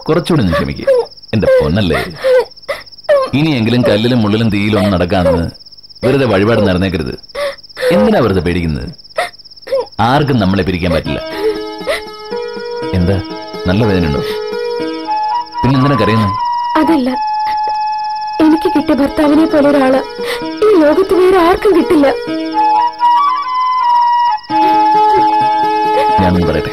കുറച്ചുകൂടി ഒന്ന് ക്ഷമിക്കുക എന്റെ പൊന്നല്ലേ ഇനിയെങ്കിലും കല്ലിലും മുള്ളിലും തീയിലും ഒന്നും നടക്കാന്ന് വെറുതെ വഴിപാട് നടന്നേക്കരുത് എന്തിനാ വെറുതെ പേടിക്കുന്നത് ആർക്കും നമ്മളെ പിരിക്കാൻ പറ്റില്ല എന്താ നല്ല വേദനയുണ്ടോ പിന്നെ എന്തിനാ കരയുന്നു അതല്ല എനിക്ക് കിട്ടിയ ഭർത്താവിനെ പോലെ ഒരാള് ഈ ലോകത്ത് വേറെ ആർക്കും കിട്ടില്ല ഞാനൊന്ന് പറയട്ടെ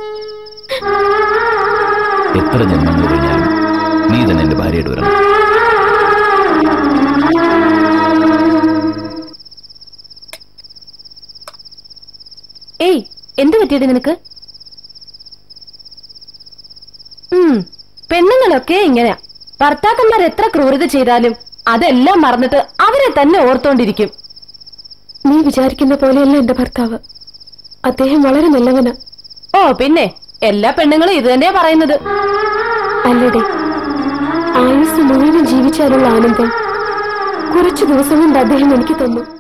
എത്ര ജന്മങ്ങൾ കഴിഞ്ഞാലും നീ തന്നെ എന്റെ ഭാര്യയായിട്ട് വരണം ഏയ് എന്ത് പറ്റിയത് നിനക്ക് ഉം, പെണ്ണുങ്ങളൊക്കെ ഇങ്ങനെയാ ഭർത്താക്കന്മാർ എത്ര ക്രൂരത ചെയ്താലും അതെല്ലാം മറന്നിട്ട് അവരെ തന്നെ ഓർത്തോണ്ടിരിക്കും നീ വിചാരിക്കുന്ന പോലെയല്ല എന്റെ ഭർത്താവ് അദ്ദേഹം വളരെ നല്ലവനാ ഓ പിന്നെ എല്ലാ പെണ്ണുങ്ങളും ഇത് തന്നെയാ പറയുന്നത് അല്ലടേ ആയുസ് മുഴുവൻ ജീവിച്ചാലുള്ള ആനന്ദം കുറച്ചു ദിവസം കൊണ്ട് അദ്ദേഹം എനിക്ക് തന്നു